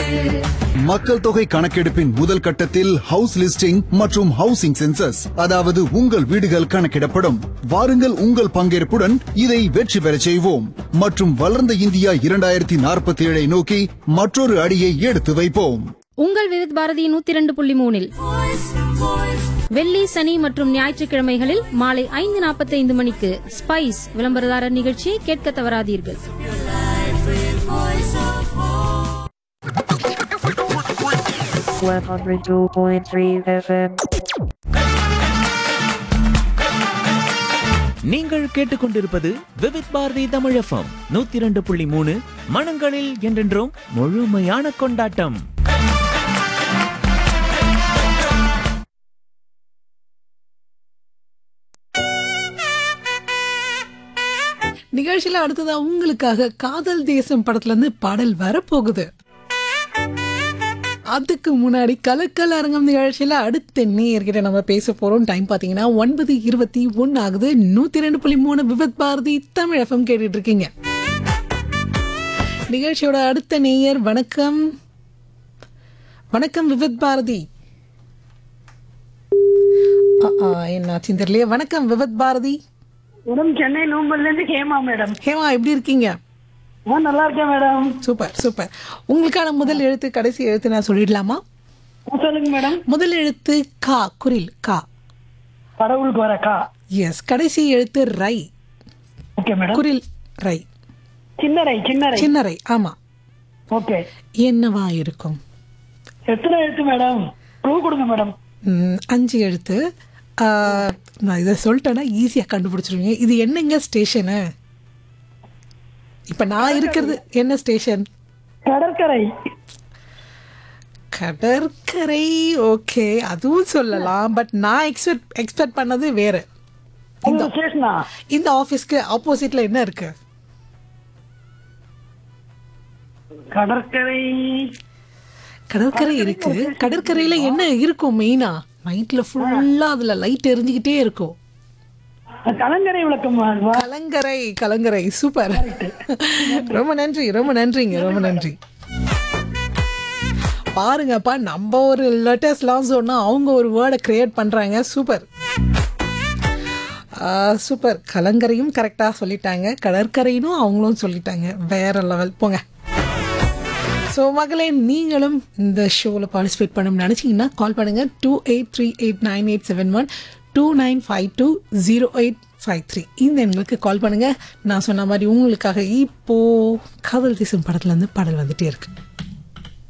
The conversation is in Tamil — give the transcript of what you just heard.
மக்கள் தொகை கணக்கெடுப்பின் முதல் கட்டத்தில் ஹவுஸ் லிஸ்டிங் மற்றும் ஹவுசிங் சென்சஸ் அதாவது உங்கள் வீடுகள் கணக்கிடப்படும் வாருங்கள் உங்கள் பங்கேற்புடன் இதை வெற்றி பெறச் செய்வோம் மற்றும் வளர்ந்த இந்தியா இரண்டாயிரத்தி நாற்பத்தி ஏழை நோக்கி மற்றொரு அடியை எடுத்து வைப்போம் உங்கள் விருத் பாரதி நூத்தி இரண்டு புள்ளி மூணில் வெள்ளி சனி மற்றும் ஞாயிற்றுக்கிழமைகளில் மாலை ஐந்து நாற்பத்தைந்து மணிக்கு ஸ்பைஸ் விளம்பரதாரர் நிகழ்ச்சியை கேட்க தவறாதீர்கள் One hundred two point three FM. நீங்கள் கேட்டுக்கொண்டிருப்பது விவித் பாரதி தமிழ் எஃப்எம் நூத்தி இரண்டு புள்ளி மூணு மனங்களில் என்றென்றும் முழுமையான கொண்டாட்டம் நிகழ்ச்சியில அடுத்ததா உங்களுக்காக காதல் தேசம் படத்துல இருந்து பாடல் வரப்போகுது அதுக்கு முன்னாடி கலக்கல் அரங்கம் நிகழ்ச்சியில அடுத்த நேயர்கிட்ட நம்ம பேச போறோம் டைம் பாத்தீங்கன்னா ஒன்பது இருபத்தி ஒன்னு ஆகுது நூத்தி ரெண்டு புள்ளி மூணு விபத் பாரதி தமிழ் எஃப்எம் கேட்டுட்டு இருக்கீங்க நிகழ்ச்சியோட அடுத்த நேயர் வணக்கம் வணக்கம் விபத் பாரதி ஆ, ஆ, என்னாச்சுன்னு தெரியலையே வணக்கம் விபத் பாரதி மேடம் சென்னை நூம்பல்ல இருந்து ஹேமா மேடம் ஹேமா எப்படி இருக்கீங்க ஆ நல்லா இருக்கேன் மேடம் சூப்பர் சூப்பர் உங்களுக்கான முதல் எழுத்து கடைசி எழுத்து நான் சொல்லிடலாமா ஆ, சொல்லுங்க மேடம் முதல் எழுத்து கா குரில் கா கடவுளுக்கு வர கா எஸ் கடைசி எழுத்து ரை ஓகே மேடம் குரில் ரை சின்னரை சின்னரை சின்னரை ஆமா ஓகே என்னவா இருக்கும் எத்தனை எழுத்து மேடம் க்ளூ கொடுங்க மேடம் ம், அஞ்சு எழுத்து ஆ, நான் இதை சொல்லிட்டேன்னா ஈஸியாக கண்டுபிடிச்சிருவீங்க இது என்னங்க ஸ்டேஷனு இப்போ நான் இருக்கிறது என்ன ஸ்டேஷன் கடற்கரை கடற்கரை ஓகே அதுவும் சொல்லலாம் பட் நான் எக்ஸ்பெக்ட் எக்ஸ்பெக்ட் பண்ணது வேற உங்க ஸ்டேஷனா இந்த ஆஃபீஸ்க்கு ஆப்போசிட்ல என்ன இருக்கு கடற்கரை கடற்கரை இருக்கு கடற்கரையில என்ன இருக்கும் மெயினா நைட்ல ஃபுல்லா அதுல லைட் எரிஞ்சுக்கிட்டே இருக்கும் கலங்கரை விளக்கம் வா. கலங்கரை கலங்கரை சூப்பர் ரொம்ப நன்றி ரொம்ப நன்றிங்க ரொம்ப நன்றி பாருங்கப்பா நம்ம ஒரு லெட்டர்ஸ்லாம் சொன்னா அவங்க ஒரு வேர்டை கிரியேட் பண்றாங்க சூப்பர் சூப்பர் கலங்கரையும் கரெக்டாக சொல்லிட்டாங்க கடற்கரையினும் அவங்களும் சொல்லிட்டாங்க வேற லெவல் போங்க ஸோ மகளே நீங்களும் இந்த ஷோவில் பார்ட்டிசிபேட் பண்ணணும்னு நினச்சிங்கன்னா கால் பண்ணுங்கள் two eight three eight nine eight seven one two nine five two zero eight five three இந்த எண்களுக்கு கால் பண்ணுங்கள் நான் சொன்ன மாதிரி உங்களுக்காக இப்போது காதல் தேசம் படத்துலேருந்து பாடல் வந்துட்டே இருக்கு